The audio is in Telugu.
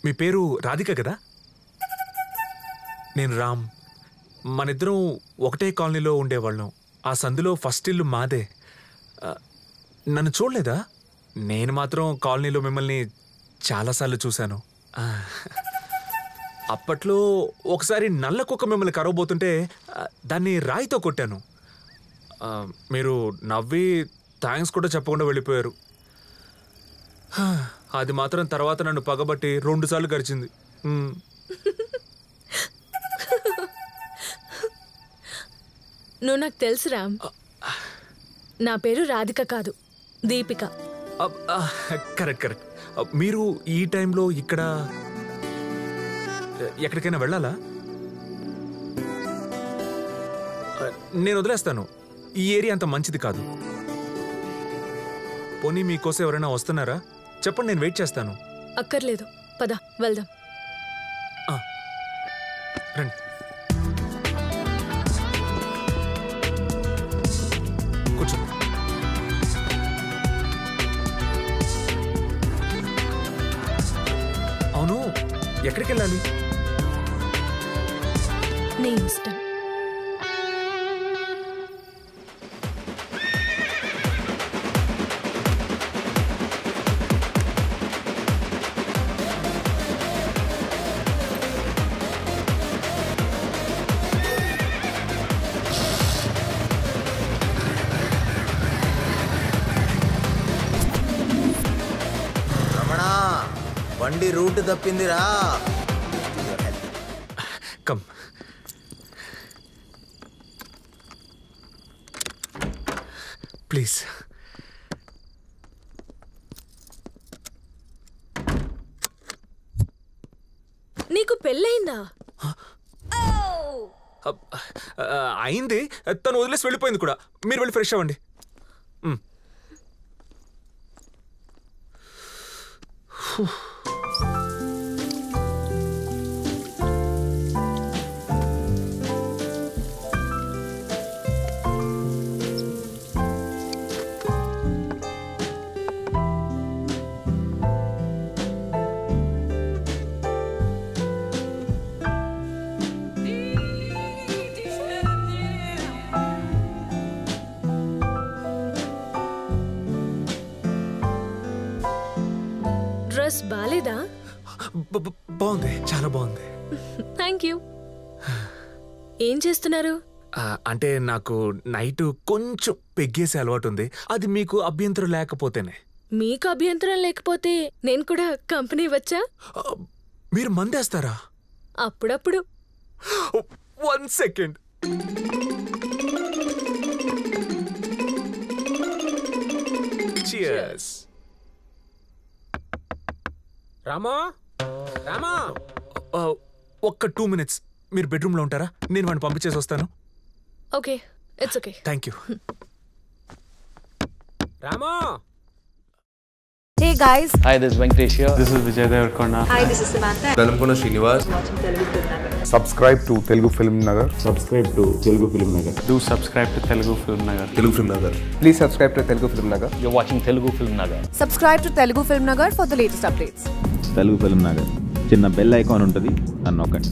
మీ పేరు రాధిక కదా నేను రామ్ మనిద్దరం ఒకటే కాలనీలో ఉండేవాళ్ళం ఆ సందులో ఫస్ట్ ఇల్లు మాదే ఆ, నన్ను చూడలేదా నేను మాత్రం కాలనీలో మిమ్మల్ని చాలాసార్లు చూశాను ఆ, అప్పట్లో ఒకసారి నల్ల కుక్క మిమ్మల్ని కరవబోతుంటే ఆ, దాన్ని రాయితో కొట్టాను ఆ, మీరు నవ్వి థ్యాంక్స్ కూడా చెప్పకుండా వెళ్ళిపోయారు హా, అది మాత్రం తర్వాత నన్ను పగబట్టి రెండుసార్లు గడిచింది మ్. నువ్వు నాకు తెలుసు రామ్ నా పేరు రాధిక కాదు దీపిక అబ్, ఆ, కరెక్ట్ కరెక్ట్ అబ్, మీరు ఈ టైంలో ఇక్కడ ఎక్కడికైనా వెళ్ళాలా ఆ, నేను వదిలేస్తాను ఈ ఏరియా అంత మంచిది కాదు పోనీ మీకోసం ఎవరైనా వస్తున్నారా చెప్పండి నేను వెయిట్ చేస్తాను అక్కర్లేదు పద వెళ్దాం ఆ, రండి కూర్చో అవును ఎక్కడికి వెళ్ళాలి నీ ఇష్టం రమణ బండి రూట్ తప్పిందిరా కమ్ ప్లీజ్ నీకు పెళ్ళయిందా అబ్, ఆ, అయింది తను వదిలేసి వెళ్ళిపోయింది కూడా మీరు వెళ్ళి ఫ్రెష్ అవ్వండి మ్. డ్రెస్ బాలేదా బ- బ- బాగుంది చాలా బాగుంది థ్యాంక్ యూ ఏం చేస్తున్నారు ఆ, అంటే నాకు నైట్ కొంచెం పెగ్గేసే అలవాటు ఉంది అది మీకు అభ్యంతరం లేకపోతేనే మీకు అభ్యంతరం లేకపోతే నేను కూడా కంపెనీ వచ్చా ఆ, మీరు మందేస్తారా అప్పుడప్పుడు one second cheers Rama Rama ఒక్క టూ మినిట్స్ మీరు బెడ్రూమ్లో ఉంటారా నేను వాడిని పంపించేసి వస్తాను okay it's okay thank you Rama Hey guys, Hi, this is Venkatesh here. This is Vijay Devarkonda. hi, this is Samantha. Velankonda Srinivas subscribe to Telugu Film Nagar. Subscribe to Telugu Film Nagar. Do subscribe to Telugu Film Nagar. Telugu film Nagar Please subscribe to Telugu Film Nagar. You're watching Telugu Film Nagar. Subscribe to Telugu Film Nagar for the latest updates. Telugu film Nagar చిన్న బెల్ ఐకాన్ ఉంటుంది అని నొక్కండి